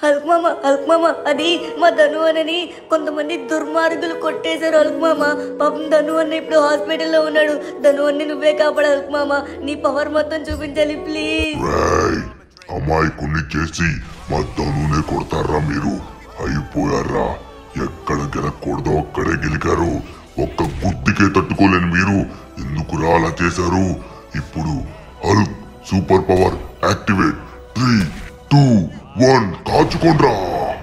Hulk మామ Hulk మామ అది మా ధను అనని కొంతమంది దుర్మార్గులు కొట్టేశారు హల్క్ మామ పాపం ధను అన్న ఇప్పుడు హాస్పిటల్లో ఉన్నాడు ధను అన్ని నువ్వే కాపాడు హల్క్ మామ నీ పవర్ మొత్తం చూపించాలి ప్లీజ్ రేయ్ అమాయకుణ్ణి చేసి మా ధనునే కొడతారా మీరు అయిపోయారా ఎక్కడ గెలకూడదో అక్కడే గెలికారు ఒక్క గుద్దికే తట్టుకోలేని మీరు ఎందుకురా అలా చేశారు ఇప్పుడు Hulk super power activate three two one కాచుకోండ్రా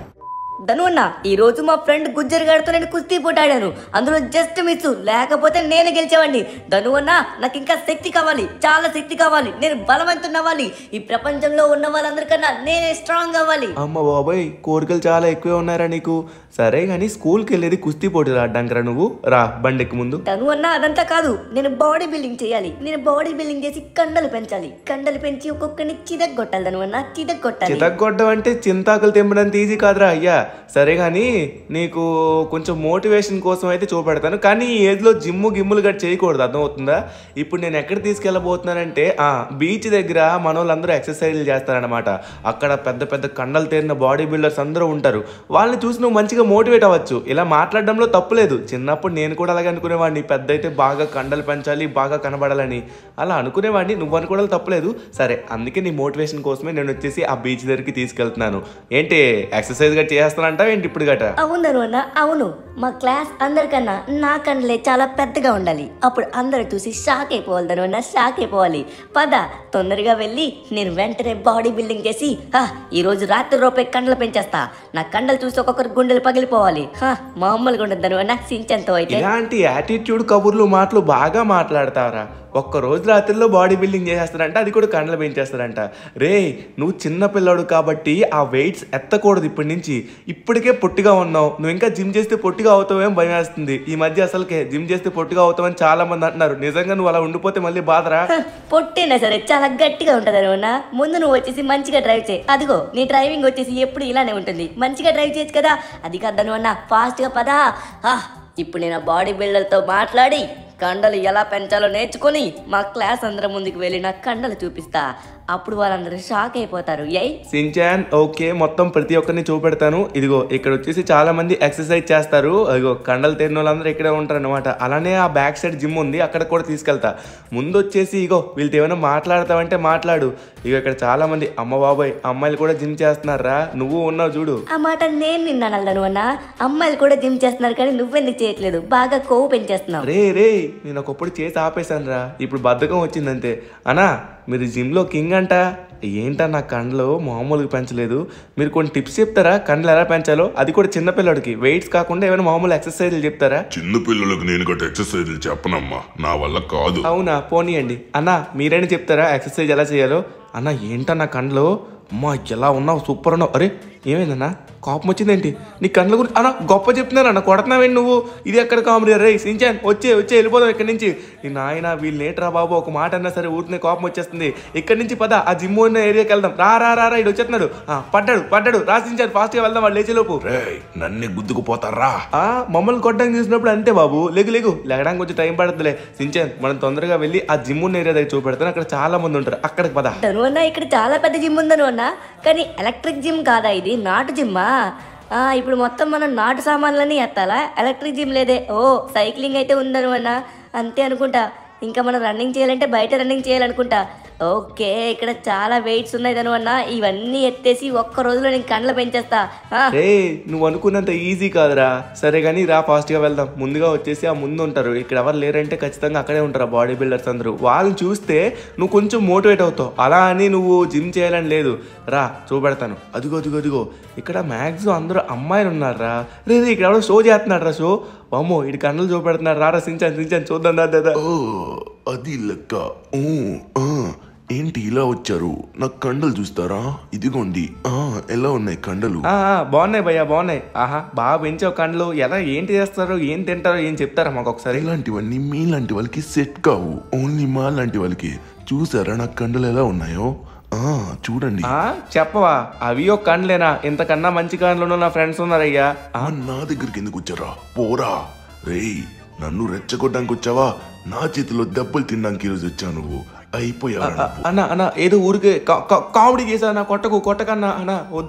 ధను అన్న ఈ రోజు మా ఫ్రెండ్ గుజ్జర్ గారితో నేను కుస్తీ పోటాడాను అందులో జస్ట్ మిస్ లేకపోతే నేను గెలిచేవాడిని ధను అన్న నాకు ఇంకా శక్తి కావాలి చాలా శక్తి కావాలి నేను బలవంతుని అవ్వాలి ఈ ప్రపంచంలో ఉన్న వాళ్ళందరికన్నా నేనే స్ట్రాంగ్ అవ్వాలి అమ్మ బాబాయ్ కోరికలు చాలా ఎక్కువే ఉన్నారా నీకు సరే కానీ స్కూల్కి వెళ్ళేది కుస్తీ పోటీలు ఆడ్డాంకరా నువ్వు రా బండెక్కి ముందు తను అన్న అదంతా కాదు నేను బాడీ బిల్డింగ్ చేయాలి నేను బాడీ బిల్డింగ్ చేసి కండలు పెంచాలి కండలు పెంచి ఒక్కొక్కరిని చిదగొట్టాలి తను అన్న చిదగొట్టాలి చితగ్గొడ్డం అంటే చింతాకులు తెంపడంత ఈజీ కాదురా అయ్యా సరే కానీ నీకు కొంచెం మోటివేషన్ కోసం అయితే చూపెడతాను కానీ ఈ ఏజ్లో జిమ్ము గిమ్ములు గట్టి చేయకూడదు అర్థమవుతుందా ఇప్పుడు నేను ఎక్కడ తీసుకెళ్ళబోతున్నానంటే ఆ బీచ్ దగ్గర మన వాళ్ళందరూ ఎక్సర్సైజ్లు చేస్తారనమాట అక్కడ పెద్ద పెద్ద కండలు తేరిన బాడీ బిల్డర్స్ అందరూ ఉంటారు వాళ్ళని చూసి నువ్వు మంచిగా మోటివేట్ అవ్వచ్చు ఇలా మాట్లాడడంలో తప్పులేదు చిన్నప్పుడు నేను కూడా అలాగే అనుకునేవాడిని పెద్ద అయితే బాగా కండలు పెంచాలి బాగా కనబడాలని అలా అనుకునేవాడిని నువ్వు అనుకోవడం తప్పలేదు సరే అందుకే నీ మోటివేషన్ కోసమే నేను వచ్చేసి ఆ బీచ్ దగ్గరికి తీసుకెళ్తున్నాను ఏంటి ఎక్సర్సైజ్ గట్రా చేస్తానంటావు ఏంటి ఇప్పుడు గట్రా అవును ధను అన్న అవును మా క్లాస్ అందరికన్నా నా కండలే చాలా పెద్దగా ఉండాలి అప్పుడు అందరూ చూసి షాక్ అయిపోవాలి ధను అన్న షాక్ అయిపోవాలి పద తొందరగా వెళ్ళి నేను వెంటనే బాడీ బిల్డింగ్ చేసి "హా, ఈ రోజు రాత్రి రూపాయి కండలు పెంచేస్తా నా కండలు చూసి ఒక్కొక్కరు గుండెలు పగిలిపోవాలి హా, మామూలుగా ఉండదు ధను అన్న సించంతో అయితే ఇలాంటి యాటిట్యూడ్ కబుర్లు మాటలు బాగా మాట్లాడతావరా ఒక్క రోజు రాత్రిలో బాడీ బిల్డింగ్ చేసేస్తారంట అది కూడా కండలు పెంచేస్తారంట రే నువ్వు చిన్న పిల్లాడు కాబట్టి ఆ వెయిట్స్ ఎత్తకూడదు ఇప్పటి నుంచి ఇప్పటికే పొట్టిగా ఉన్నావు నువ్వు ఇంకా జిమ్ చేస్తే పొట్టిగా అవుతావేం భయం వేస్తుంది ఈ మధ్య అసలుకే జిమ్ చేస్తే పొట్టిగా అవుతావని చాలా మంది అంటున్నారు నిజంగా నువ్వు అలా ఉండిపోతే మళ్ళీ బాధరా హ, పొట్టైనా సరే చాలా గట్టిగా ఉంటుంది అన్న ముందు నువ్వు వచ్చేసి మంచిగా డ్రైవ్ చేయి అదిగో నీ డ్రైవింగ్ వచ్చేసి ఎప్పుడు ఇలానే ఉంటుంది మంచిగా డ్రైవ్ చేయొచ్చు కదా అది కాదను అన్న ఫాస్ట్గా పదా ఆ, ఇప్పుడు నేను బాడీ బిల్డర్తో మాట్లాడి కండలు ఎలా పెంచాలో నేర్చుకొని మా క్లాస్ అందరం ముందుకు వెళ్ళి నా కండలు చూపిస్తా అప్పుడు వాళ్ళందరూ షాక్ అయిపోతారు ఎయ్ సించాన్ ఓకే మొత్తం ప్రతి ఒక్కరిని చూపెడతాను ఇదిగో ఇక్కడ వచ్చేసి చాలా మంది ఎక్సర్సైజ్ చేస్తారు ఇదిగో కండలు తేరిన వాళ్ళందరూ ఇక్కడే ఉంటారు అనమాట అలానే ఆ బ్యాక్ సైడ్ జిమ్ ఉంది అక్కడ కూడా తీసుకెళ్తా ముందు వచ్చేసి ఇగో వీళ్ళతో ఏమైనా మాట్లాడతావంటే మాట్లాడు ఇగో ఇక్కడ చాలా మంది అమ్మ బాబాయ్ అమ్మాయిలు కూడా జిమ్ చేస్తున్నారా నువ్వు ఉన్నావు చూడు ఆ మాట నేను నిన్నాను అల్లను అన్న అమ్మాయిలు కూడా జిమ్ చేస్తున్నారు కానీ నువ్వెందుకు చేయట్లేదు బాగా కొవ్వు పెంచేస్తున్నావు రే రే నేను ఒకప్పుడు చేసి ఆపేశాను రా ఇప్పుడు బద్ధకం వచ్చిందంతే అనా మీరు జిమ్లో కింగ్ అంట ఏంటా నా కండ్లు మామూలుగా పెంచలేదు మీరు కొన్ని టిప్స్ చెప్తారా కండ్లు ఎలా పెంచాలో అది కూడా చిన్నపిల్లడికి వెయిట్స్ కాకుండా ఏమైనా మామూలు ఎక్సర్సైజ్లు చెప్తారా చిన్న పిల్లలకు నేను గట్ట ఎక్సర్సైజ్లు చెప్పనమ్మా నా వల్ల కాదు అవునా పోనీయండి అన్న మీరైనా చెప్తారా ఎక్సర్సైజ్ ఎలా చేయాలో అన్న ఏంటన్నా కండ్లు అమ్మా ఎలా ఉన్నావు సూపర్ ఉన్నావు అరే ఏమైందన్నా కోపం వచ్చిందేంటి నీ కండ్ల గురించి అన్న గొప్ప చెప్తున్నాను అన్న కొడుతున్నావేంటి నువ్వు ఇది ఎక్కడ కామెడీ రే సించాన్ వచ్చే వచ్చే వెళ్ళిపోదాం ఇక్కడి నుంచి నీ నాయన వీళ్ళు నేట్రా బాబు ఒక మాట అన్నా సరే ఊరినే కోపం వచ్చేస్తుంది ఇక్కడి నుంచి పద ఆ జిమ్ ఉన్న ఏరియాకి వెళ్దాం రా రా రా రా ఇటు వచ్చేస్తున్నాడు ఆ, పడ్డాడు పడ్డాడు రా సించాన్ ఫాస్ట్గా వెళ్దాం వాళ్ళు లేచేలోపు రేయ్ నన్నే గుద్దుకుపోతారా ఆ మమ్మల్ని కొట్టడానికి చూసినప్పుడు అంతే బాబు లేగు లేగు లేగడానికి కొంచెం టైం పడుతుందిలే సించాన్ మనం తొందరగా వెళ్ళి ఆ జిమ్ ఉన్న ఏరియా దగ్గర చూపెడతాను అక్కడ చాలా మంది ఉంటారు అక్కడికి పద ధను అన్న ఇక్కడ చాలా పెద్ద జిమ్ ఉందను అన్న కానీ ఎలక్ట్రిక్ జిమ్ కాదా ఇది నాటు జిమ్మా ఆ, ఇప్పుడు మొత్తం మనం నాటు సామాన్లన్నీ ఎత్తాలా ఎలక్ట్రిక్ జిమ్ లేదే ఓ సైక్లింగ్ అయితే ఉందను అన్న అంతే అనుకుంటా ఇంకా మనం రన్నింగ్ చేయాలంటే బయట రన్నింగ్ చేయాలనుకుంటా ఓకే ఇక్కడ చాలా వెయిట్స్ ఉన్నాయి ధను అన్న ఇవన్నీ ఎత్తేసి ఒక్క రోజులో నేను కండ్లు పెంచేస్తా ఆ, రే నువ్వు అనుకున్నంత ఈజీ కాదురా సరే కానీ రా ఫాస్ట్గా వెళ్దాం ముందుగా వచ్చేసి ఆ ముందు ఉంటారు ఇక్కడ ఎవరు లేరంటే ఖచ్చితంగా అక్కడే ఉంటారు ఆ బాడీ బిల్డర్స్ అందరూ వాళ్ళని చూస్తే నువ్వు కొంచెం మోటివేట్ అవుతావు అలా అని నువ్వు జిమ్ చేయాలని లేదు రా చూపెడతాను అదిగో అదిగో అదిగో ఇక్కడ మ్యాక్సిమం అందరూ అమ్మాయిలు ఉన్నారా రే రే ఇక్కడ ఎవడో షో చేస్తున్నాడు రా షో అమ్మో ఇటు కన్నులు చూపెడుతున్నాడు రారా సించాను సించాను చూద్దాం దా, దా, దా. ఓ అది లెక్క ఓ, ఆ, ఏంటి ఇలా వచ్చారు నాకు కండలు చూస్తారా ఇదిగోండి ఆ ఎలా ఉన్నాయి కండలు ఆ, ఆ, బాగున్నాయి భయ్యా బాగున్నాయి ఆహా బాగా పెంచావు కండ్లు ఎలా ఏంటి చేస్తారో ఏం తింటారో ఏం చెప్తారా మాకు ఒకసారి ఇలాంటివన్నీ మీలాంటి వాళ్ళకి సెట్ కావు ఓన్లీ మా లాంటి వాళ్ళకి చూసారా నా కండలు ఎలా ఉన్నాయో ఆ చూడండి ఆ చెప్పవా అవి ఒక కండ్లేనా ఇంతకన్నా మంచి కండ్లు నా ఫ్రెండ్స్ ఉన్నారయ్యా ఆ, నా దగ్గరికి ఎందుకు వచ్చారా పోరా రేయ్ నన్ను రెచ్చగొట్టడానికి వచ్చావా నా చేతిలో దెబ్బలు తినడానికి ఈరోజు వచ్చావు నువ్వు అయిపోయావు అన్న అన్న ఏదో ఊరికే కా- కా- కామెడీ చేసా అన్న కొట్టకు కొట్టకన్నా అన్న వద్దన్నా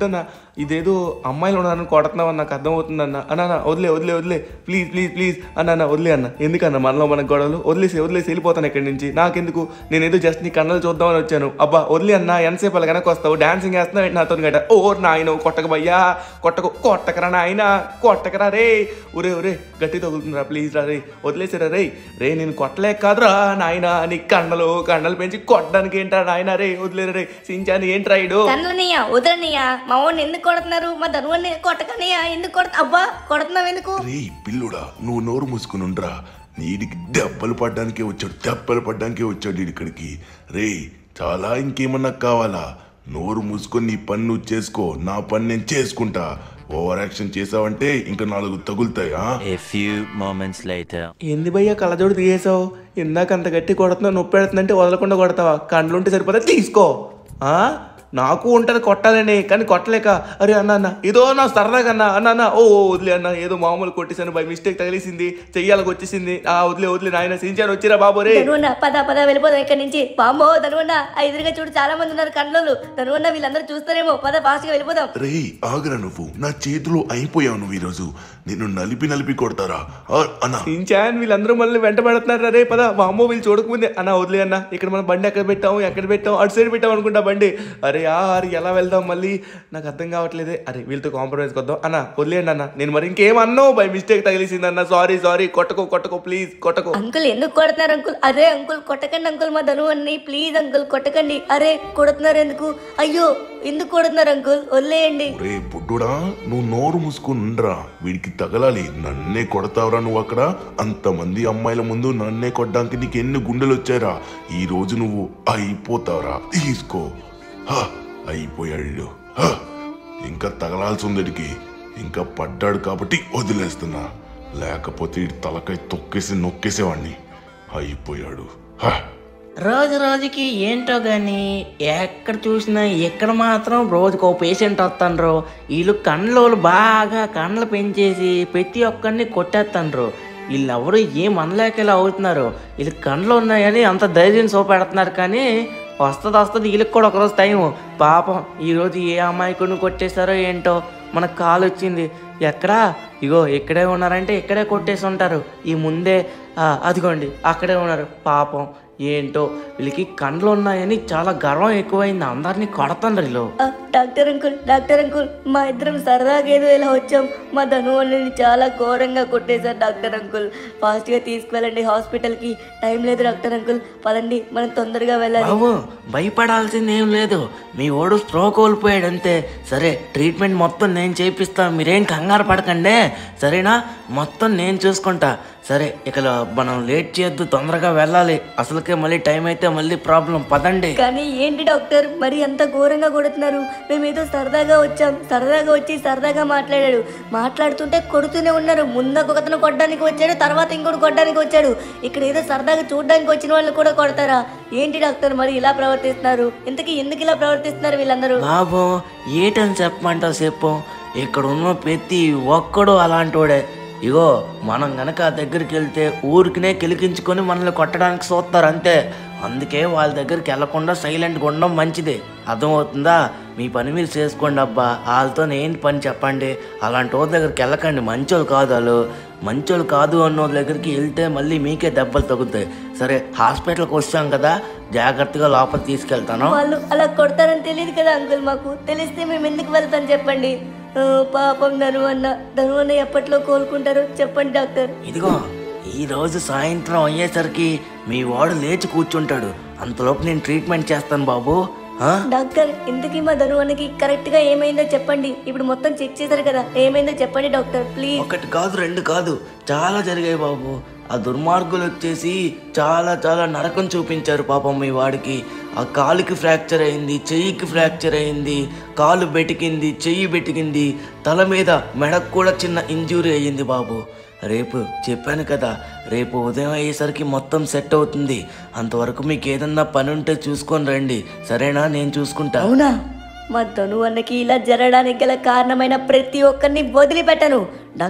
ఇదేదో అమ్మాయిలు ఉన్నారని కొడుతున్నావు అని నాకు అర్థమవుతుంది అన్న అన్న అన్న, వదిలే వదిలే వదిలే ప్లీజ్ ప్లీజ్ ప్లీజ్ అన్న అన్న వదిలే అన్న ఎందుకన్న మనలో మన గొడవలు వదిలేసి వదిలేసి వెళ్ళిపోతాను ఇక్కడి నుంచి నాకెందుకు నేను ఏదో జస్ట్ నీ కళ్ళలు చూద్దామని వచ్చాను అబ్బా వదిలే అన్న ఎంతసేపు అలా వెనక వస్తావు డాన్సింగ్ వేస్తున్నావు ఏంటి నాతో గట ఓ నాయన కొట్టక భయ్యా కొట్టకు కొట్టకరా నాయన కొట్టకరా రే ఒరే ఒరే గట్టి తగులుతుందిరా ప్లీజ్ రా రే వదిలేసిరా రే రే నేను కొట్టలేక కాదురా నాయన నీ కండలు కండలు పెంచి కొట్టడానికి ఏంట్రా నాయన రే వదిలేరా రే సించాను ఏంట్రా ఇడు కన్నలనయ్యా వదలనయ్యా మా వాడిని ఎందుకు కొడుతున్నారు మా ధనువని కొట్టకనయ్యా ఎందుకు కొడతా అబ్బా కొడుతున్నావు ఎందుకు రే పిల్లుడా నువ్వు నోరు మూసుకుని ఉండరా నీడికి దెబ్బలు పడ్డానికే వచ్చాడు దెబ్బలు పడ్డానికే వచ్చాడు ఈడు ఇక్కడికి రే చాలా ఇంకేమన్నా కావాలా నోరు మూసుకొని నీ పని నువ్వు చేసుకో నా పని నేను చేసుకుంటా ఓవర్ యాక్షన్ చేసావంటే ఇంకా నాలుగు తగులుతాయి ఆ? A few moments later. ఏంది భయ్యా కళ్ళజోడు తీసేసావు ఇందాక అంత గట్టి కొడుతున్నావు నొప్పి పెడుతుందంటే వదలకుండా కొడతావా కండ్లుంటే సరిపోతే తీసుకో ఆ నాకు ఉంటది కొట్టాలని కానీ కొట్టలేక అరే అన్న అన్న ఏదో నా సరదాగా అన్న అన్న అన్న ఓ ఓ, వదిలే అన్న ఏదో మామూలు కొట్టేశాను బై మిస్టేక్ తగిలేసింది చెయ్యాలకు వచ్చేసింది ఆ వదిలే వదిలే నాయన సించాను వచ్చిరా బాబు రే ధనువన్న పద పద వెళ్ళిపోదాం ఇక్కడి నుంచి పాంబో ధనువన్న ఆ ఎదురుగా చూడు చాలా మంది ఉన్నారు కండ్లోలు ధనువన్న వీళ్ళందరూ చూస్తారేమో పద ఫాస్ట్ గా వెళ్ళిపోదాం రే ఆగరా నువ్వు నా చేతిలో అయిపోయావు నువ్వు ఈరోజు నిన్ను నలిపి నలిపి కొడతారా ఆ, అన్నా సించాన్ వీళ్ళందరూ మళ్ళీ వెంట పెడుతున్నారు రే పద మా అమ్మ వీళ్ళు చూడకముందే అన్న వదిలే అన్న ఇక్కడ మన బండి ఎక్కడ పెట్టాం ఎక్కడ పెట్టాం అటు సైడ్ పెట్టాం అనుకుంటా బండి అరే యార్ ఎలా వెళ్దాం మళ్ళీ నాకు అర్థం కావట్లేదే అరే వీళ్ళతో కాంప్రమైజ్ కొద్దాం అన్న వదిలేయండి అన్న నేను మరి ఇంకేం అన్నావు బై మిస్టేక్ తగిలిసింది అన్న సారీ సారీ కొట్టకో కొట్టకో ప్లీజ్ కొట్టకో అంకుల్ ఎందుకు కొడుతున్నారు అంకుల్ అరే అంకుల్ కొట్టకండి అంకుల్ మా ధనువన్ని ప్లీజ్ అంకుల్ కొట్టకండి అరే కొడుతున్నారు ఎందుకు అయ్యో ఎందుకు కొడుతున్నారు అంకుల్ వదిలేయండి ఒరే బుడ్డుడా నువ్వు నోరు మూసుకుని ఉండరా వీడికి తగలాలి నన్నే కొడతావురా నువ్వు అక్కడ అంతమంది అమ్మాయిల ముందు నన్నే కొట్టడానికి నీకు ఎన్ని గుండెలు వచ్చారా ఈ రోజు నువ్వు అయిపోతావురా తీసుకో హ, అయిపోయాడు వీడు. హ, ఇంకా తగలాల్సి ఉంది వీడికి ఇంకా పడ్డాడు కాబట్టి వదిలేస్తున్నా లేకపోతే ఈ తలకాయ తొక్కేసి నొక్కేసేవాడిని అయిపోయాడు హ రోజు రోజుకి ఏంటో గాని ఎక్కడ చూసినా ఎక్కడ మాత్రం రోజుకు ఓ పేషెంట్ వస్తాండ్రు వీళ్ళు కండ్లోలు బాగా కండ్లు పెంచేసి ప్రతి ఒక్కరిని కొట్టేస్తాండ్రు వీళ్ళు ఎవరు ఏం అనలేక ఇలా అవుతున్నారు వీళ్ళు కండ్లు ఉన్నాయని అంత ధైర్యం చూపెడుతున్నారు కానీ వస్తుంది వస్తుంది వీళ్ళకి కూడా ఒకరోజు టైం పాపం ఈరోజు ఏ అమాయకుడిని కొట్టేశారో ఏంటో మనకు కాలు వచ్చింది ఎక్కడా ఇగో ఇక్కడే ఉన్నారంటే ఇక్కడే కొట్టేసి ఉంటారు ఈ ముందే ఆ, అదిగోండి అక్కడే ఉన్నారు పాపం ఏంటో వీళ్ళకి కండ్లు ఉన్నాయని చాలా గర్వం ఎక్కువైంది అందరినీ కొడతాండ్రు వీళ్ళు ఆ, డాక్టర్ అంకుల్ డాక్టర్ అంకుల్ మా ఇద్దరం సరదాగా ఏదో ఇలా వచ్చాం మా ధనువల్ని చాలా ఘోరంగా కొట్టేశారు డాక్టర్ అంకుల్ ఫాస్ట్గా తీసుకువెళ్ళండి హాస్పిటల్కి టైం లేదు డాక్టర్ అంకుల్ పదండి మనం తొందరగా వెళ్ళాలి బాబు భయపడాల్సింది ఏం లేదు మీ ఓడు స్ట్రోక్ కోల్పోయాడు అంతే సరే ట్రీట్మెంట్ మొత్తం నేను చేపిస్తాను మీరేం కంగారు పడకండి సరేనా మొత్తం నేను చూసుకుంటా సరే ఇక మనం లేట్ చేయొద్దు తొందరగా వెళ్ళాలి అసలుకే మళ్ళీ టైం అయితే మళ్ళీ ప్రాబ్లం పదండి కానీ ఏంటి డాక్టర్ మరి అంత ఘోరంగా కొడుతున్నారు మేము ఏదో సరదాగా వచ్చాం సరదాగా వచ్చి సరదాగా మాట్లాడాడు మాట్లాడుతుంటే కొడుతూనే ఉన్నారు ముందు ఒకతను కొట్టడానికి వచ్చాడు తర్వాత ఇంకోటి కొట్టడానికి వచ్చాడు ఇక్కడ ఏదో సరదాగా చూడడానికి వచ్చిన వాళ్ళు కూడా కొడతారా ఏంటి డాక్టర్ మరి ఇలా ప్రవర్తిస్తున్నారు ఇంతకీ ఎందుకు ఇలా ప్రవర్తిస్తున్నారు వీళ్ళందరూ బాబు ఏటని చెప్పమంటావు చెప్పు ఇక్కడ ఉన్న ప్రతి ఒక్కడు అలాంటోడే ఇగో మనం గనక ఆ దగ్గరికి వెళ్తే ఊరికినే కిలికించుకొని మనల్ని కొట్టడానికి చూస్తారు అంతే అందుకే వాళ్ళ దగ్గరికి వెళ్లకుండా సైలెంట్గా ఉండడం మంచిది అర్థమవుతుందా మీ పని మీరు చేసుకోండి అబ్బా వాళ్ళతో ఏంటి పని చెప్పండి అలాంటి వాళ్ళ దగ్గరికి వెళ్ళకండి మంచోళ్ళు కాదు వాళ్ళు మంచోళ్ళు కాదు అన్న వాళ్ళ దగ్గరికి వెళ్తే మళ్ళీ మీకే దెబ్బలు తగ్గుతాయి సరే హాస్పిటల్కి వచ్చాం కదా జాగ్రత్తగా లోపల తీసుకెళ్తాను వాళ్ళు అలా కొడతారని తెలియదు కదా అంకుల్ మాకు తెలిస్తే మేము ఎందుకు వెళ్తాం చెప్పండి ఆ, పాపం ధనువన్న ధనువన్న ఎప్పట్లో కోలుకుంటారో చెప్పండి డాక్టర్ ఇదిగో ఈ రోజు సాయంత్రం అయ్యేసరికి మీ వాడు లేచి కూర్చుంటాడు అంతలోపు నేను ట్రీట్మెంట్ చేస్తాను బాబు ఆ? డాక్టర్ ఇంతకీ మా ధనువన్నకి కరెక్ట్ గా ఏమైందో చెప్పండి ఇప్పుడు మొత్తం చెక్ చేశారు కదా ఏమైందో చెప్పండి డాక్టర్ ప్లీజ్ ఒకటి కాదు రెండు కాదు చాలా జరిగాయి బాబు ఆ దుర్మార్గులు వచ్చేసి చాలా చాలా నరకం చూపించారు పాపం మీ వాడికి ఆ కాలుకి ఫ్రాక్చర్ అయింది చెయ్యికి ఫ్రాక్చర్ అయింది కాలు బెటికింది చెయ్యి బెటికింది తల మీద మెడకు కూడా చిన్న ఇంజురీ అయ్యింది బాబు రేపు చెప్పాను కదా రేపు ఉదయం అయ్యేసరికి మొత్తం సెట్ అవుతుంది అంతవరకు మీకు ఏదన్నా పని ఉంటే చూసుకొని రండి సరేనా నేను చూసుకుంటా అవునా మా ధనువన్నకి ఇలా జరగడానికి గల కారణమైన ప్రతి ఒక్కరిని వదిలిపెట్టను డాక్టర్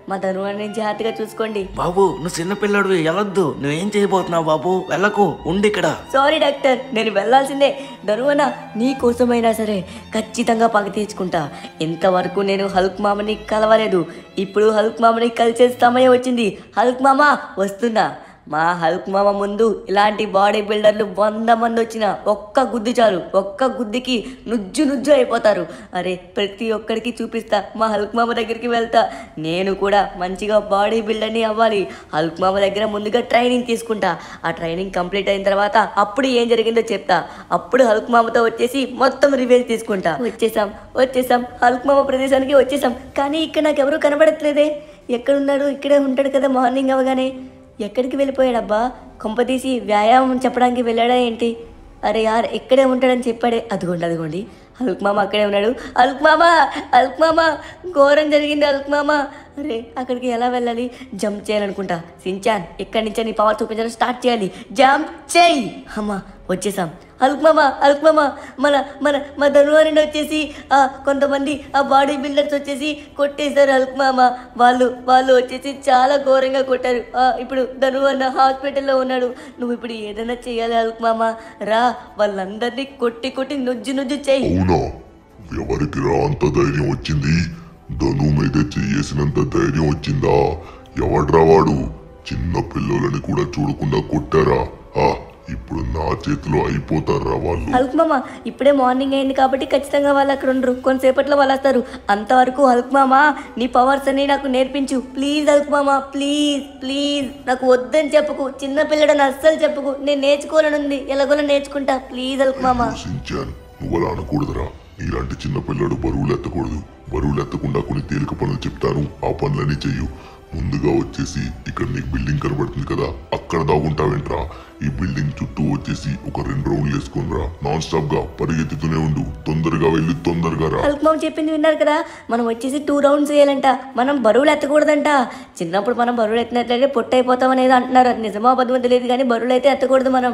మా ధనువాన్ని జాగ్రత్తగా చూసుకోండి బాబు నువ్వు చిన్నపిల్లడివి వెళ్ళొద్దు నువ్వేం చేయబోతున్నావు బాబు వెళ్ళకు ఉండి ఇక్కడ సారీ డాక్టర్ నేను వెళ్ళాల్సిందే ధనువన నీ కోసమైనా సరే ఖచ్చితంగా పగ తీర్చుకుంటా ఇంతవరకు నేను హల్క్ మామని కలవలేదు ఇప్పుడు హల్క్ మామని కలిసే సమయం వచ్చింది హల్క్ మామ వస్తున్నా మా హల్క్ మామ ముందు ఇలాంటి బాడీ బిల్డర్లు వంద మంది వచ్చిన ఒక్క గుద్దు చాలు ఒక్క గుద్దుకి నుజ్జు నుజ్జు అయిపోతారు అరే ప్రతి ఒక్కరికి చూపిస్తా మా హల్క్ మామ దగ్గరికి వెళ్తా నేను కూడా మంచిగా బాడీ బిల్డర్ని అవ్వాలి హల్క్ మామ దగ్గర ముందుగా ట్రైనింగ్ తీసుకుంటా ఆ ట్రైనింగ్ కంప్లీట్ అయిన తర్వాత అప్పుడు ఏం జరిగిందో చెప్తా అప్పుడు హల్క్ మామతో వచ్చేసి మొత్తం రివెంజ్ తీసుకుంటా వచ్చేసాం వచ్చేసాం హల్క్ మామ ప్రదేశానికి వచ్చేసాం కానీ ఇక్కడ నాకు ఎవరు కనబడట్లేదే ఎక్కడున్నాడు ఇక్కడే ఉంటాడు కదా మార్నింగ్ అవగానే ఎక్కడికి వెళ్ళిపోయాడబ్బా కొంపతీసి వ్యాయామం చెప్పడానికి వెళ్ళాడా ఏంటి అరే యార్ ఇక్కడే ఉంటాడని చెప్పాడే అదిగోండి అదిగోండి అల్క్ మామ అక్కడే ఉన్నాడు అల్క్ మామ అల్క్ మామ ఘోరం జరిగింది అల్క్ మామ అరే అక్కడికి ఎలా వెళ్ళాలి జంప్ చేయాలనుకుంటా సించాన్ ఇక్కడి నుంచే నీ పవర్ చూపించడం స్టార్ట్ చేయాలి జంప్ చేయి అమ్మా వచ్చేసాం అల్క్ మామ అల్క్ మామ మన మన మా ధనువారిని వచ్చేసి ఆ, కొంతమంది ఆ బాడీ బిల్డర్స్ వచ్చేసి కొట్టేశారు అల్క్ మామ వాళ్ళు వాళ్ళు వచ్చేసి చాలా ఘోరంగా కొట్టారు ఆ, ఇప్పుడు ధనువన్న హాస్పిటల్లో ఉన్నాడు నువ్వు ఇప్పుడు ఏదైనా చేయాలి అల్క్ మామ రా వాళ్ళందరినీ కొట్టి కొట్టి నుజ్జు నుజ్జు చేయి అవునా ఎవరికి రా అంత ధైర్యం వచ్చింది ధను మీద చేసినంత ధైర్యం వచ్చిందా ఎవడ్రా వాడు చిన్న పిల్లలని కూడా చూడకుండా కొట్టారా ఆ ఇప్పుడు నా చేతిలో అయిపోతారా వాళ్ళు హల్క్ మామ ఇప్పుడే మార్నింగ్ అయింది కాబట్టి ఖచ్చితంగా వాళ్ళు అక్కడ ఉండరు కొంతసేపట్లో వాళ్ళు వస్తారు అంతవరకు హల్క్ మామ నీ పవర్స్ అన్ని నాకు నేర్పించు ప్లీజ్ హల్క్ మామ ప్లీజ్ ప్లీజ్ నాకు వద్దని చెప్పుకు చిన్న పిల్లడని అస్సలు చెప్పుకు నేను నేర్చుకోవాలనుంది ఎలాగోలా నేర్చుకుంటా ప్లీజ్ హల్క్ మామ సించాన్ నువ్వు అలా అనకూడదురా ఇలాంటి చిన్న పిల్లడు బరువులు ఎత్తకూడదు బరువులు ఎత్తకుండా కొన్ని తేలిక పనులు చెప్తాను ఆ పనులన్నీ చెయ్యు ముందుగా వచ్చేసి ఇక్కడ నీకు బిల్డింగ్ కనబడుతుంది కదా అక్కడ దాగుంటావేంట్రా ఈ బిల్డింగ్ చుట్టూ వచ్చేసి ఒక రెండు రౌండ్లు వేసుకునిరా నాన్ స్టాప్ గా పరిగెత్తుతూనే ఉండు తొందరగా వెళ్ళి తొందరగా రా హల్క్ మామ చెప్పింది విన్నారు కదా మనం వచ్చేసి టూ రౌండ్స్ వేయాలంట మనం బరువులు ఎత్తకూడదంట చిన్నప్పుడు మనం బరువులు ఎత్తినట్లయితే పొట్టు అయిపోతాం అనేది అంటున్నారు అది నిజమో అబద్ధమో తెలియదు కానీ బరువులు అయితే ఎత్తకూడదు మనం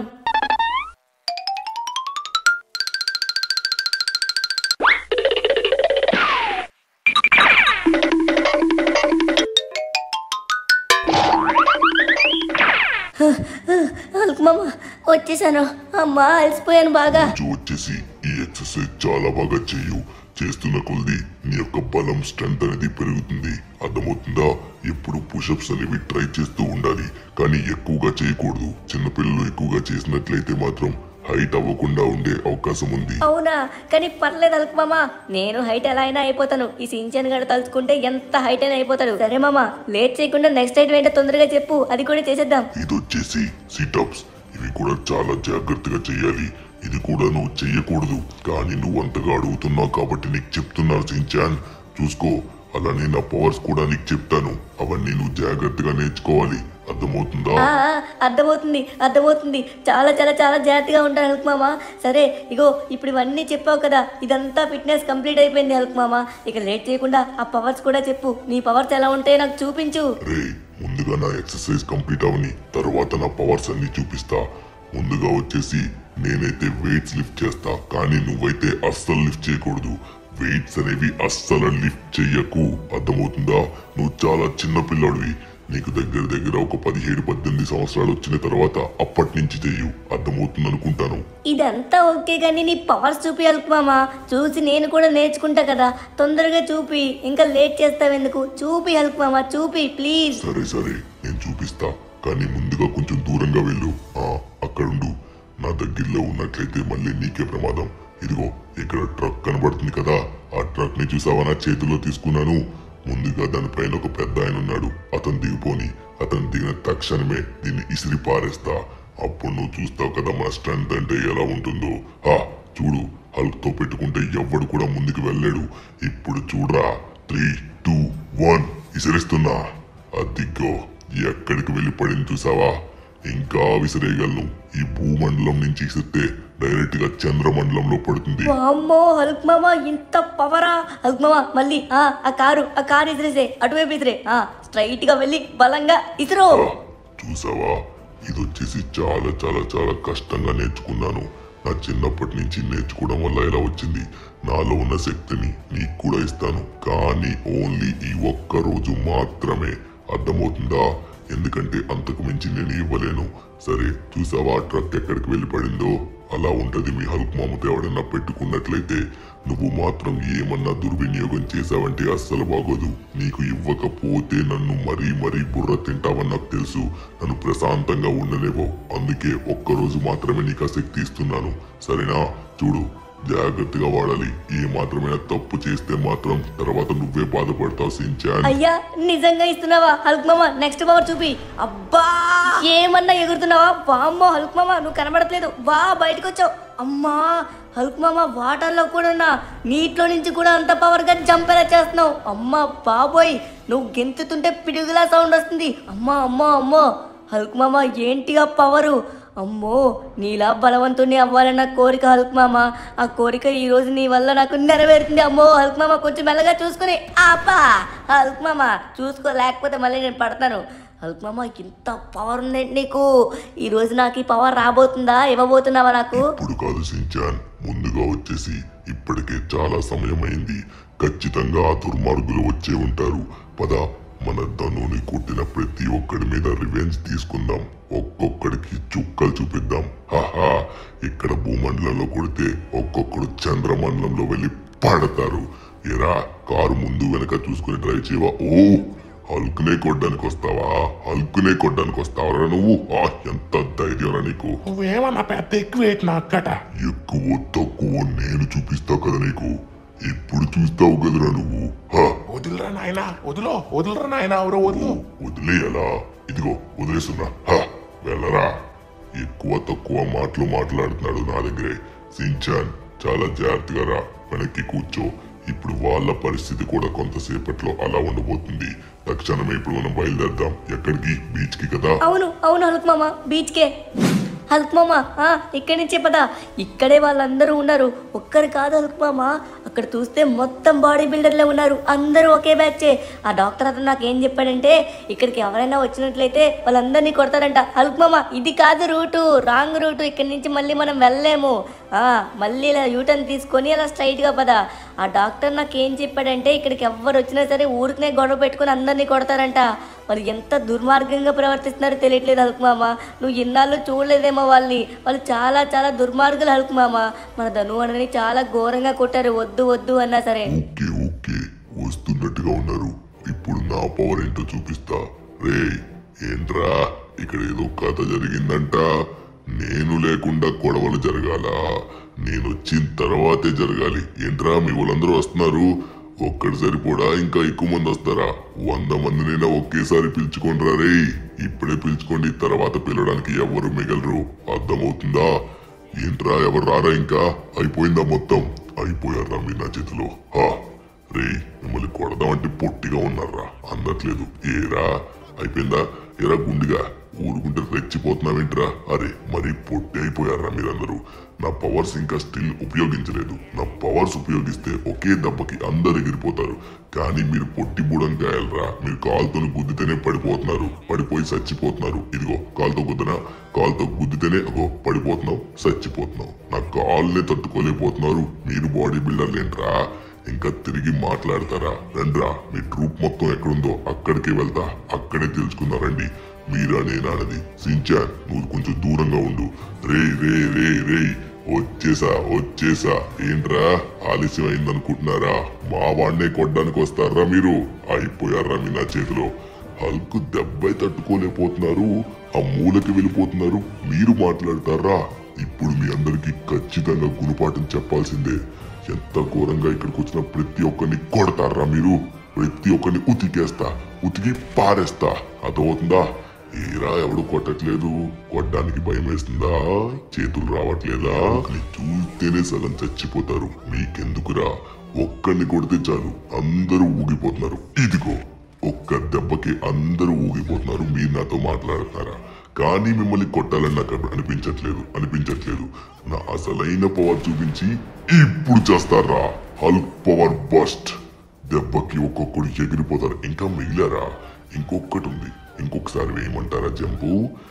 హల్క్ మామ వచ్చేసాను అమ్మా అలసిపోయాను బాగా రోజు వచ్చేసి ఈ ఎక్సర్సైజ్ చాలా బాగా చెయ్యు చేస్తున్న కొద్ది నీ యొక్క బలం స్ట్రెంత్ అనేది పెరుగుతుంది అర్థమవుతుందా ఎప్పుడు పుషప్స్ అనేవి ట్రై చేస్తూ ఉండాలి కానీ ఎక్కువగా చేయకూడదు చిన్నపిల్లలు ఎక్కువగా చేసినట్లయితే మాత్రం హైట్ అవ్వకుండా ఉండే అవకాశం ఉంది అవునా కానీ పర్లేదు అల్క్ మామ నేను హైట్ ఎలా అయినా అయిపోతాను ఈ సించన్ గడ తలుచుకుంటే ఎంత హైట్ అయినా అయిపోతాడు సరే మామ లేట్ చేయకుండా నెక్స్ట్ ఐటమ్ ఏంటో తొందరగా చెప్పు అది కూడా చేసేద్దాం ఇది వచ్చేసి సిటప్స్ ఇవి కూడా చాలా జాగ్రత్తగా చేయాలి ఇది కూడా నువ్వు చెయ్యకూడదు కానీ నువ్వు అంతగా అడుగుతున్నావు కాబట్టి నీకు చెప్తున్నాను సించాన్ చూసుకో అలానే నా పవర్స్ కూడా నీకు చెప్తాను అవన్నీ నువ్వు జాగ్రత్తగా నేర్చుకోవాలి అర్థమవుతుందా ఆ, ఆ, అర్థమవుతుంది అర్థమవుతుంది చాలా చాలా చాలా జాగ్రత్తగా ఉంటాను హల్క్ మామ సరే ఇగో ఇప్పుడు ఇవన్నీ చెప్పావు కదా ఇదంతా ఫిట్నెస్ కంప్లీట్ అయిపోయింది హల్క్ మామ ఇక లేట్ చేయకుండా ఆ పవర్స్ కూడా చెప్పు నీ పవర్స్ ఎలా ఉంటాయో నాకు చూపించు రే ముందుగా నా ఎక్సర్సైజ్ కంప్లీట్ అవని తర్వాత నా పవర్స్ అన్ని చూపిస్తా ముందుగా వచ్చేసి నేనైతే వెయిట్స్ లిఫ్ట్ చేస్తా కానీ నువ్వైతే అస్సలు లిఫ్ట్ చేయకూడదు వెయిట్స్ అనేవి అస్సలు లిఫ్ట్ చెయ్యకు అర్థమవుతుందా నువ్వు చాలా చిన్న పిల్లాడివి నీకు దగ్గర దగ్గర ఒక పదిహేడు పద్దెనిమిది సంవత్సరాలు వచ్చిన తర్వాత అప్పటి నుంచి చెయ్యు అర్థమవుతుంది అనుకుంటాను ఇదంతా ఓకే కానీ నీ పవర్స్ చూపి హల్క్ మామ చూసి నేను కూడా నేర్చుకుంటా కదా తొందరగా చూపి ఇంకా లేట్ చేస్తావెందుకు చూపి హల్క్ మామ చూపి ప్లీజ్ సరే సరే నేను చూపిస్తా కానీ ముందుగా కొంచెం దూరంగా వెళ్ళు ఆ అక్కడుండు నా దగ్గరలో ఉన్నట్లయితే మళ్ళీ నీకే ప్రమాదం ఇదిగో ఇక్కడ ట్రక్ కనబడుతుంది కదా ఆ ట్రక్ ని చూసావా నా చేతిలో తీసుకున్నాను ముందుగా దానిపైన ఒక పెద్ద ఆయన ఉన్నాడు అతను దిగిపోని అతను దిగిన తక్షణమే దీన్ని ఇసిరి పారేస్తా అప్పుడు నువ్వు చూస్తావు కదా మన స్ట్రెంత్ అంటే ఎలా ఉంటుందో ఆ చూడు హల్క్ తో పెట్టుకుంటే ఎవ్వడు కూడా ముందుకు వెళ్ళాడు ఇప్పుడు చూడరా త్రీ టూ వన్ ఇసిరిస్తున్నా అదిగో ఎక్కడికి వెళ్ళి పడింది చూసావా ఇంకా విసిరేయగలను ఈ భూమండలం నుంచి ఇసిరితే డైరెక్ట్ గా చంద్రమండలంలో పడుతుంది అమ్మో హల్క్ మామ ఇంత పవరా హల్క్ మామ మళ్ళీ ఆ ఆ కారు ఆ కారు ఇసిరేసే అటువైపు ఇసిరే ఆ స్ట్రైట్ గా వెళ్ళి బలంగా ఇసిరో ఆ, చూసావా ఇది వచ్చేసి చాలా చాలా చాలా కష్టంగా నేర్చుకున్నాను నా చిన్నప్పటి నుంచి నేర్చుకోవడం వల్ల ఇలా వచ్చింది నాలో ఉన్న శక్తిని నీకు కూడా ఇస్తాను కానీ ఓన్లీ ఈ ఒక్క రోజు మాత్రమే అర్థమవుతుందా ఎందుకంటే అంతకు మించి నేను ఇవ్వలేను సరే చూసావా ఆ ట్రక్ ఎక్కడికి వెళ్ళి పడిందో అలా ఉంటది మీ హల్క్ మామతో ఎవడన్నా పెట్టుకున్నట్లయితే నువ్వు మాత్రం ఏమన్నా దుర్వినియోగం చేశావంటే అస్సలు బాగోదు నీకు ఇవ్వకపోతే నన్ను మరీ మరీ బుర్ర తింటావని నాకు తెలుసు నన్ను ప్రశాంతంగా ఉండలేవో అందుకే ఒక్కరోజు మాత్రమే నీకు ఆ శక్తి ఇస్తున్నాను సరేనా చూడు జాగ్రత్తగా వాడాలి ఏ మాత్రమైనా తప్పు చేస్తే మాత్రం తర్వాత నువ్వే బాధపడతావు సించాన్ అయ్యా నిజంగా ఇస్తున్నావా హల్క్ మామ నెక్స్ట్ పవర్ చూపి అబ్బా ఏమన్నా ఎగురుతున్నావా వామ్మో హల్క్ మామ నువ్వు కనబడట్లేదు వా బయటకు వచ్చావు అమ్మా హల్క్ మామ వాటర్లో కూడా ఉన్నా నీటిలో నుంచి కూడా అంత పవర్గా జంపేలా చేస్తున్నావు అమ్మా బాబోయ్ నువ్వు గెంతుతుంటే పిడుగులా సౌండ్ వస్తుంది అమ్మా అమ్మో అమ్మో హల్క్ మామ ఏంటిగా పవరు అమ్మో నీలా బలవంతుని అవ్వాలన్న కోరిక హల్క్ మామ ఆ కోరిక ఈ రోజు నీ వల్ల నాకు నెరవేరుతుంది అమ్మో హల్క్ మామ కొంచెం మెల్లగా చూసుకుని ఆపా హల్క్ మామ చూసుకో లేకపోతే మళ్ళీ నేను పడతాను హల్క్ మామ ఇంత పవర్ ఉంది నీకు ఈ రోజు నాకు ఈ పవర్ రాబోతుందా ఇవ్వబోతున్నావా నాకు ఇప్పుడు కాదు సించాన్ ముందుగా వచ్చేసి ఇప్పటికే చాలా సమయం అయింది ఖచ్చితంగా ఆ దుర్మార్గులు వచ్చే ఉంటారు పద మన ధనుని కొట్టిన ప్రతి ఒక్కడి మీద రివెంజ్ తీసుకుందాం ఒక్కొక్కడికి చుక్కలు చూపిద్దాం హాహా ఇక్కడ భూమండలంలో కొడితే ఒక్కొక్కడు చంద్రమండలంలో వెళ్ళి పడతారు ఎరా కారు ముందు వెనక చూసుకుని డ్రైవ్ చేయవా ఓ హల్కునే కొట్టడానికి వస్తావా హల్కునే కొట్టడానికి వస్తావరా నువ్వు ఆ ఎంత ధైర్యం నీకు నువ్వేమన్నా పెద్ద ఎక్కువ నా అక్కట ఎక్కువ తక్కువ నేను చూపిస్తా కదా నీకు ఇప్పుడు చూస్తావు కదరా నువ్వు హా, వదిలరా నాయన వదిలో వదిలరా నాయన ఎవరో వదిలో వదిలేయలా ఇదిగో వదిలేస్తున్నా హా, వెళ్ళరా ఎక్కువ తక్కువ మాటలు మాట్లాడుతున్నాడు నా దగ్గరే సించాన్ చాలా జాగ్రత్తగా రా వెనక్కి కూర్చో ఇప్పుడు వాళ్ళ పరిస్థితి కూడా కొంతసేపట్లో అలా ఉండబోతుంది తక్షణమే ఇప్పుడు మనం బయలుదేరదాం ఎక్కడికి బీచ్ కి కదా అవును అవును హల్క్ మామ బీచ్కే హల్క్ మామ ఆ, ఇక్కడి నుంచే పదా ఇక్కడే వాళ్ళందరూ ఉన్నారు ఒక్కరు కాదు హల్క్ మామ అక్కడ చూస్తే మొత్తం బాడీ బిల్డర్లే ఉన్నారు అందరూ ఒకే బ్యాచే ఆ డాక్టర్ అతను నాకు ఏం చెప్పాడంటే ఇక్కడికి ఎవరైనా వచ్చినట్లయితే వాళ్ళందరినీ కొడతారంట హల్క్ మామ ఇది కాదు రూటు రాంగ్ రూటు ఇక్కడి నుంచి మళ్ళీ మనం వెళ్ళలేము ఆ, మళ్ళీ ఇలా యూటర్న్ తీసుకొని అలా స్ట్రైట్గా పదా ఆ డాక్టర్ నాకు ఏం చెప్పాడంటే ఇక్కడికి ఎవ్వరు వచ్చినా సరే ఊరికనే గొడవ పెట్టుకొని అందరినీ కొడతారంట వాళ్ళు ఎంత దుర్మార్గంగా ప్రవర్తిస్తున్నారో తెలియట్లేదు హల్క్ మామ నువ్వు ఇన్నాళ్ళు చూడలేదేమో వాళ్ళని వాళ్ళు చాలా చాలా దుర్మార్గులు హల్క్ మామ మన ధను అని చాలా ఘోరంగా కొట్టారు వద్దు వద్దు అన్నా సరే ఓకే ఓకే వస్తున్నట్టుగా ఉన్నారు ఇప్పుడు నా పవర్ ఏంటో చూపిస్తా రే ఏంట్రా ఇక్కడ ఏదో కథ జరిగిందంట నేను లేకుండా గొడవలు జరగాల నేను వచ్చిన తర్వాతే జరగాలి ఏంట్రా మీ వాళ్ళందరూ వస్తున్నారు ఒక్కడు సరిపోడా ఇంకా ఎక్కువ మంది వస్తారా వంద మందినైనా ఒకేసారి పిలుచుకోండి రే ఇప్పుడే పిలుచుకోండి తర్వాత పిలవడానికి ఎవరు మిగలరు అర్థమవుతుందా ఏంట్రా ఎవరు రారా ఇంకా అయిపోయిందా మొత్తం అయిపోయారా మీ నా చేతిలో హా రే మిమ్మల్ని కొడదామంటే పొట్టిగా ఉన్నారా అందట్లేదు ఏరా అయిపోయిందా ఎరా గుండిగా ఊరుకుంటే రెచ్చిపోతున్నావేంట్రా అరే మరి పొట్టి అయిపోయారా మీరందరూ నా పవర్స్ ఇంకా స్టిల్ ఉపయోగించలేదు నా పవర్స్ ఉపయోగిస్తే ఒకే దెబ్బకి అందరు ఎగిరిపోతారు కానీ మీరు పొట్టి బుడంకాయలరా మీరు కాలుతో గుద్దితేనే పడిపోతున్నారు పడిపోయి చచ్చిపోతున్నారు ఇదిగో కాలుతో గుద్దనా కాలుతో గుద్దితేనే అగో పడిపోతున్నావు చచ్చిపోతున్నావు నా కాళ్ళే తట్టుకోలేకపోతున్నారు మీరు బాడీ బిల్డర్లేంట్రా ఇంకా తిరిగి మాట్లాడతారా రండ్రా మీ ట్రూప్ మొత్తం ఎక్కడుందో అక్కడికే వెళ్తా అక్కడే తెలుసుకుందారండి మీరా నేనానది సించాన్ నువ్వు కొంచెం దూరంగా ఉండు రే రే రే రే వచ్చేసా వచ్చేసా ఏంట్రా ఆలస్యం అయిందనుకుంటున్నారా మా వాడినే కొట్టడానికి వస్తారా మీరు అయిపోయారా మీ నా చేతిలో హల్క్ దెబ్బై తట్టుకోలేకపోతున్నారు ఆ మూలకి వెళ్ళిపోతున్నారు మీరు మాట్లాడతారా ఇప్పుడు మీ అందరికి ఖచ్చితంగా గుణపాఠం చెప్పాల్సిందే ఎంత ఘోరంగా ఇక్కడికి వచ్చిన ప్రతి ఒక్కరిని కొడతారా మీరు ప్రతి ఒక్కరిని ఉతికేస్తా ఉతికి పారేస్తా అర్థమవుతుందా ఏరా ఎవడు కొట్టట్లేదు కొట్టడానికి భయం వేస్తుందా చేతులు రావట్లేదా అని చూస్తేనే సగం చచ్చిపోతారు మీకెందుకురా ఒక్కడిని కొడితే చాలు అందరూ ఊగిపోతున్నారు ఇదిగో ఒక్క దెబ్బకి అందరూ ఊగిపోతున్నారు మీరు నాతో మాట్లాడుతున్నారా కానీ మిమ్మల్ని కొట్టాలని నాకు అనిపించట్లేదు అనిపించట్లేదు నా అసలైన పవర్ చూపించి ఇప్పుడు చేస్తారా హల్క్ పవర్ బస్ట్ దెబ్బకి ఒక్కొక్కడు ఎగిరిపోతారు ఇంకా మిగిలారా ఇంకొకటి ఉంది ఇంకొకసారి వేయమంటారా జంపు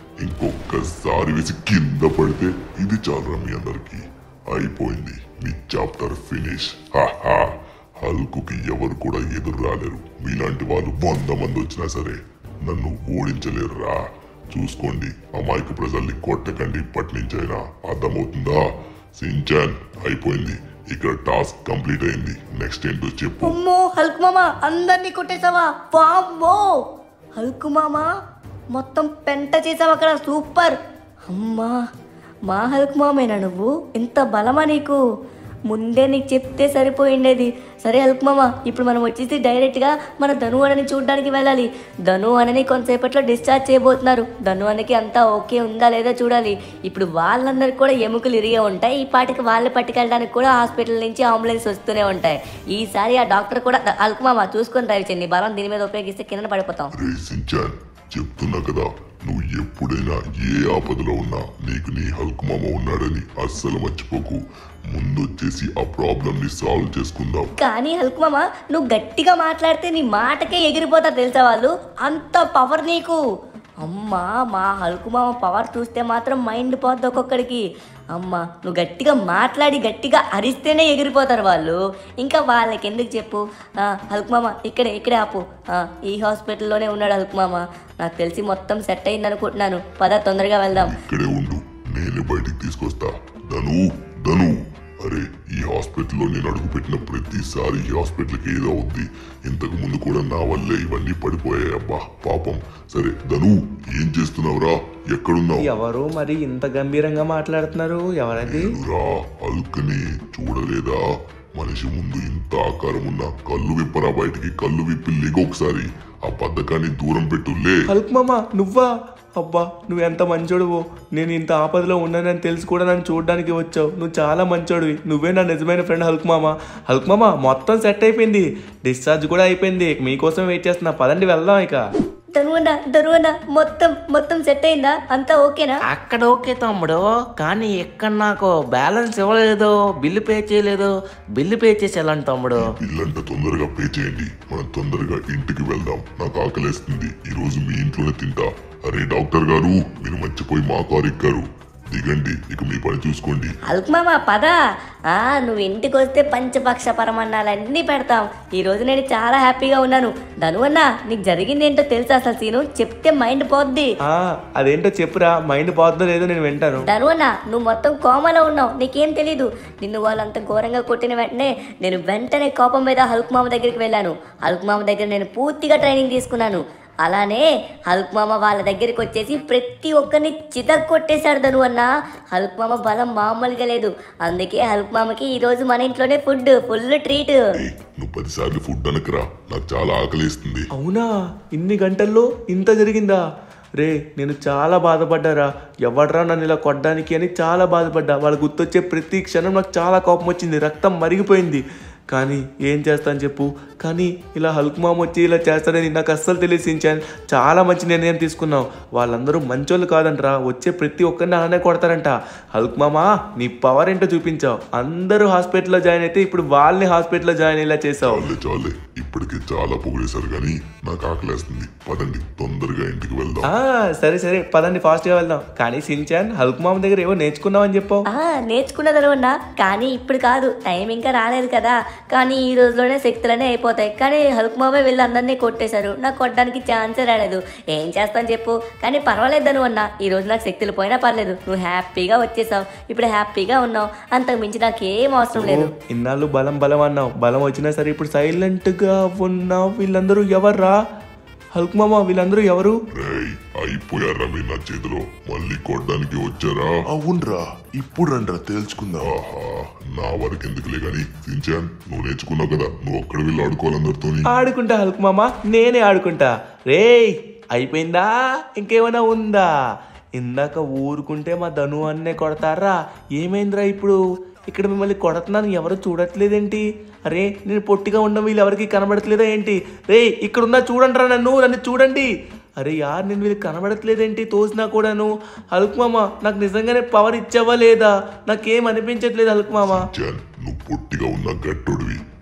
ఇంకొకసారి వేసి కింద పడితే ఇది చాలరా మీ అందరికి అయిపోయింది మీ చాప్టర్ ఫినిష్ హాహా హల్కుకి ఎవరు కూడా ఎదురు రాలేరు మీలాంటి వాళ్ళు వంద మంది వచ్చినా సరే నన్ను ఓడించలేరురా చూసుకోండి అమాయక ప్రజల్ని కొట్టకండి ఇప్పటి నుంచైనా అర్థమవుతుందా సించాన్ అయిపోయింది ఇక్కడ టాస్క్ కంప్లీట్ అయింది నెక్స్ట్ ఏంటో చెప్పు అమ్మో హల్క్ మామ అందరినీ కొట్టేసావా వామ్మో హల్క్ మామ మొత్తం పెంట చేసావు అక్కడ సూపర్ అమ్మా మా హల్క్ మామేనా నువ్వు ఇంత బలమా నీకు ముందే నీకు చెప్తే సరిపోయిండేది సరే హల్క్ మామ ఇప్పుడు మనం వచ్చేసి డైరెక్ట్గా మన ధను అనని చూడడానికి వెళ్ళాలి ధను అనని కొంతసేపట్లో డిశ్చార్జ్ చేయబోతున్నారు ధను అనకి అంతా ఓకే ఉందా లేదా చూడాలి ఇప్పుడు వాళ్ళందరికీ కూడా ఎముకలు ఇరిగే ఉంటాయి ఈ పాటికి వాళ్ళు పట్టుకెళ్ళడానికి కూడా హాస్పిటల్ నుంచి అంబులెన్స్ వస్తూనే ఉంటాయి ఈసారి ఆ డాక్టర్ కూడా హల్క్ మామ చూసుకొని డ్రైవ్ చేయండి బలం దీని మీద ఉపయోగిస్తే కింద పడిపోతాం రే సించాన్ చెప్తున్నా కదా నువ్వు ఎప్పుడైనా ఏ ఆపదలో ఉన్నా నీకు నీ హల్క్ మామ ఉన్నాడని అస్సలు మర్చిపోకు ముందు వచ్చేసి ఆ ప్రాబ్లం ని సాల్వ్ చేసుకుందాం కానీ హల్క్ మామ నువ్వు గట్టిగా మాట్లాడితే నీ మాటకే ఎగిరిపోతారు తెలుసా వాళ్ళు అంత పవర్ నీకు అమ్మా మా హల్కు మామ పవర్ చూస్తే మాత్రం మైండ్ పోద్ది ఒక్కొక్కడికి అమ్మా నువ్వు గట్టిగా మాట్లాడి గట్టిగా అరిస్తేనే ఎగిరిపోతారు వాళ్ళు ఇంకా వాళ్ళకి ఎందుకు చెప్పు ఆ, హల్క్ మామ ఇక్కడే ఇక్కడే ఆపు ఆ, ఈ హాస్పిటల్లోనే ఉన్నాడు హల్క్ మామ నాకు తెలిసి మొత్తం సెట్ అయింది అనుకుంటున్నాను పద తొందరగా వెళ్దాం ఇక్కడే ఉండు నేనే బయటికి తీసుకొస్తా ధను ధను అరే ఈ హాస్పిటల్లో నేను అడుగు పెట్టిన ప్రతిసారి ఈ హాస్పిటల్కి ఏదో అవుద్ది ఇంతకు ముందు కూడా నా వల్లే ఇవన్నీ పడిపోయాయి అబ్బా పాపం సరే ధను ఏం చేస్తున్నావురా ఎక్కడున్నావు ఎవరు మరి ఇంత గంభీరంగా మాట్లాడుతున్నారు ఎవరది రా అల్కని చూడలేదా మనిషి ముందు ఇంత ఆకారం ఉన్న కళ్ళు విప్పరా బయటికి కళ్ళు విప్పి లేగ ఒకసారి ఆ పథకాన్ని దూరం పెట్టు లే హల్క్ మామ నువ్వా అబ్బా నువ్వు ఎంత మంచోడువో నేను ఇంత ఆపదలో ఉన్నానని తెలిసి కూడా నన్ను చూడడానికి వచ్చావు నువ్వు చాలా మంచోడివి నువ్వే నా నిజమైన ఫ్రెండ్ హల్క్ మామ హల్క్ మామ మొత్తం సెట్ అయిపోయింది డిశ్చార్జ్ కూడా అయిపోయింది మీకోసం వెయిట్ చేస్తున్నా పదండి వెళ్దాం ఇక ధనువన్న ధనువన్న మొత్తం మొత్తం సెట్ అయిందా అంతా ఓకేనా అక్కడ ఓకే తమ్ముడు కానీ ఇక్కడ నాకు బ్యాలెన్స్ ఇవ్వలేదు బిల్లు పే చేయలేదు బిల్లు పే చేసి వెళ్ళండి తమ్ముడు ఇల్లంట తొందరగా పే చేయండి మనం తొందరగా ఇంటికి వెళ్దాం నాకు ఆకలేస్తుంది ఈ రోజు మీ ఇంట్లోనే తింటా అరే డాక్టర్ గారు మీరు మర్చిపోయి మా కారు ఎక్కారు దిగండి ఇక మీ పని చూసుకోండి హల్క్ మామ పద ఆ నువ్వు ఇంటికి వస్తే పంచపక్ష పరమన్నాలన్నీ పెడతాం ఈ రోజు నేను చాలా హ్యాపీగా ఉన్నాను ధను అన్న నీకు జరిగింది ఏంటో తెలుసా అసలు సీను చెప్తే మైండ్ పోద్ది ఆ, అదేంటో చెప్పురా మైండ్ పోతుందో లేదో నేను వింటాను ధను అన్న నువ్వు మొత్తం కోమలో ఉన్నావు నీకేం తెలీదు నిన్ను వాళ్ళంత ఘోరంగా కొట్టిన వెంటనే నేను వెంటనే కోపం మీద హల్క్ మామ దగ్గరికి వెళ్ళాను హల్క్ మామ దగ్గర నేను పూర్తిగా ట్రైనింగ్ తీసుకున్నాను అలానే హల్క్ మామ వాళ్ళ దగ్గరికి వచ్చేసి ప్రతి ఒక్కరిని చితక్ కొట్టేశాడు ధను అన్న హల్క్ మామ బలం మామూలుగా లేదు అందుకే హల్క్ మామకి ఈ రోజు మన ఇంట్లోనే ఫుడ్ ఫుల్ ట్రీట్ ఏయ్, నువ్వు పదిసార్లు ఫుడ్ అనకరా నాకు చాలా ఆకలేస్తుంది అవునా ఇన్ని గంటల్లో ఇంత జరిగిందా రే నేను చాలా బాధపడ్డారా ఎవడ్రా నన్ను ఇలా కొట్టడానికి అని చాలా బాధపడ్డా వాళ్ళు గుర్తొచ్చే ప్రతి క్షణం నాకు చాలా కోపం వచ్చింది రక్తం మరిగిపోయింది కానీ ఏం చేస్తాను చెప్పు కానీ ఇలా హల్క్ మామ వచ్చి ఇలా చేస్తాడని నాకు అస్సలు తెలిసించాను చాలా మంచి నిర్ణయం తీసుకున్నావు వాళ్ళందరూ మంచోళ్ళు కాదంటరా వచ్చే ప్రతి ఒక్కరిని అలానే కొడతారంట హల్క్ మామ నీ పవర్ ఏంటో చూపించావు అందరూ హాస్పిటల్లో జాయిన్ అయితే ఇప్పుడు వాళ్ళని హాస్పిటల్లో జాయిన్ అయ్యేలా చేసావు చాలే చాలే ఇప్పటికే చాలా పొగిడేశారు కానీ నాకు ఆకలేస్తుంది పదండి తొందరగా ఇంటికి వెళ్దాం ఆ, సరే సరే పదండి ఫాస్ట్గా వెళ్దాం కానీ సించాన్ హల్క్ మామ దగ్గర ఏవో నేర్చుకున్నావని చెప్పావు ఆ నేర్చుకున్నది అన్న కానీ ఇప్పుడు కాదు టైం ఇంకా రాలేదు కదా కానీ ఈ రోజులోనే శక్తులనే అయిపోతాయి కానీ హల్క్ మామే వీళ్ళు అందరినీ కొట్టేశారు నాకు కొట్టడానికి ఛాన్సే రాలేదు ఏం చేస్తాను చెప్పు కానీ పర్వాలేదు నువ్వు అన్న ఈ రోజు నాకు శక్తులు పోయినా పర్లేదు నువ్వు హ్యాపీగా వచ్చేసావు ఇప్పుడు హ్యాపీగా ఉన్నావు అంతకు మించి నాకేం అవసరం లేదు ఇన్నాళ్ళు బలం బలం అన్నావు బలం వచ్చినా సరే ఇప్పుడు సైలెంట్ గా ఉన్నావు వీళ్ళందరూ ఎవర్రా హల్క్ మామ వీళ్ళందరూ ఎవరు రేయ్ అయిపోయారా మీరు నా చేతిలో మళ్ళీ కొట్టడానికి వచ్చారా అవునరా ఇప్పుడు రండ్రా తేల్చుకుందాం ఆహా నా వరకు ఎందుకులే గాని సించాన్ నువ్వు నేర్చుకున్నావు కదా నువ్వు ఒక్కడ వెళ్ళి ఆడుకోవాలి అందరితోని ఆడుకుంటా హల్క్ మామ నేనే ఆడుకుంటా రేయ్ అయిపోయిందా ఇంకేమైనా ఉందా ఇందాక ఊరుకుంటే మా ధను అన్నే కొడతారా ఏమైందిరా ఇప్పుడు ఇక్కడ మిమ్మల్ని కొడుతున్నాను ఎవరు చూడట్లేదేంటి అరే నేను పొట్టిగా ఉన్న వీళ్ళు ఎవరికి కనబడట్లేదా ఏంటి రే ఇక్కడున్నా చూడండి రా నన్ను నన్ను చూడండి అరే యార్ నేను వీళ్ళు కనబడట్లేదేంటి తోసినా కూడాను హల్క్ మామ నాకు నిజంగానే పవర్ ఇచ్చావా లేదా నాకేం అనిపించట్లేదు హల్క్ మామ సించాన్ నువ్వు పొట్టిగా ఉన్న గట్టుడివి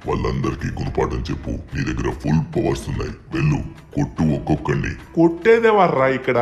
వాళ్ళందరికీ గుణపాఠం చెప్పు నీ దగ్గర ఫుల్ పవర్స్ ఉన్నాయి వెళ్ళు కొట్టు ఒక్కొక్కడిని కొట్టేదేవర్రా ఇక్కడ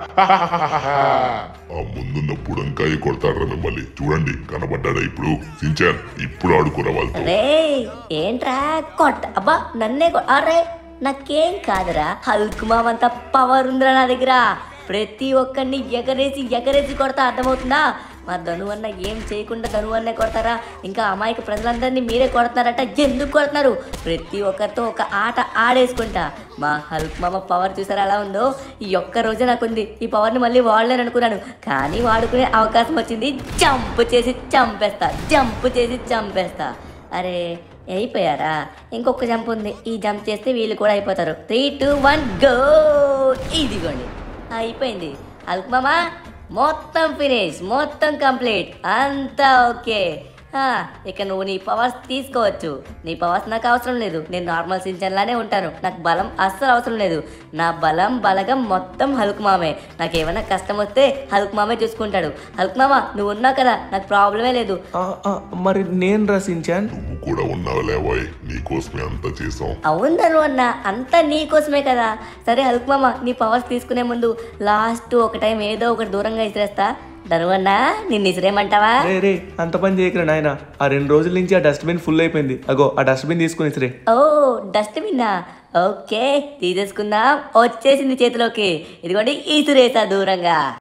ఆ ముందున్న బుడంకాయ కొడతాడ్రా మిమ్మల్ని చూడండి కనబడ్డాడా ఇప్పుడు సించాన్ ఇప్పుడు ఆడుకున్న వాళ్ళతో రే ఏంట్రా కొట్ట అబ్బా నన్నే కొ- అరే నాకేం కాదురా హల్క్ మామంత పవర్ ఉందిరా నా దగ్గర ప్రతి ఒక్కరిని ఎగరేసి ఎగరేసి కొడతా అర్థమవుతుందా మా ధను అన్న ఏం చేయకుండా ధను అన్నే కొడతారా ఇంకా అమాయక ప్రజలందరినీ మీరే కొడుతున్నారట ఎందుకు కొడుతున్నారు ప్రతి ఒక్కరితో ఒక ఆట ఆడేసుకుంటా మా హల్క్ మామ పవర్ చూసారా ఎలా ఉందో ఈ ఒక్క రోజే నాకుంది ఈ పవర్ని మళ్ళీ వాడలేను అనుకున్నాను కానీ వాడుకునే అవకాశం వచ్చింది జంప్ చేసి చంపేస్తా జంప్ చేసి చంపేస్తా అరే అయిపోయారా ఇంకొక జంప్ ఉంది ఈ జంప్ చేస్తే వీళ్ళు కూడా అయిపోతారు త్రీ టూ వన్ గో ఇదిగోండి అయిపోయింది అల్కమామా మొత్తం ఫినిష్ మొత్తం కంప్లీట్ అంతా ఓకే ఆ, ఇక నువ్వు నీ పవర్స్ తీసుకోవచ్చు నీ పవర్స్ నాకు అవసరం లేదు నేను నార్మల్ సించన్ లానే ఉంటాను నాకు బలం అస్సలు అవసరం లేదు నా బలం బలగం మొత్తం హల్క్ మామే నాకు ఏమైనా కష్టం వస్తే హల్క్ మామే చూసుకుంటాడు హల్క్ మామ నువ్వు ఉన్నావు కదా నాకు ప్రాబ్లమే లేదు ఆ, ఆ, మరి నేను రసించాన్ నువ్వు కూడా ఉన్నావు లేవాయ్ నీకోసమే అంతా చేసాం అవును అన్న అంతా నీ కోసమే కదా సరే హల్క్ మామ నీ పవర్స్ తీసుకునే ముందు లాస్ట్ ఒక టైం ఏదో ఒకటి దూరంగా ఇసిరేస్తా ధనువన్నా నిన్ను ఇసిరేమంటావా రే రే అంత పని చేయకరా నాయన ఆ రెండు రోజుల నుంచి ఆ డస్ట్బిన్ ఫుల్ అయిపోయింది అగో ఆ డస్ట్బిన్ తీసుకుని రే ఓ డస్ట్బిన్నా ఓకే తీసేసుకుందాం వచ్చేసింది చేతిలోకి ఇదిగోండి ఇసిరేసా దూరంగా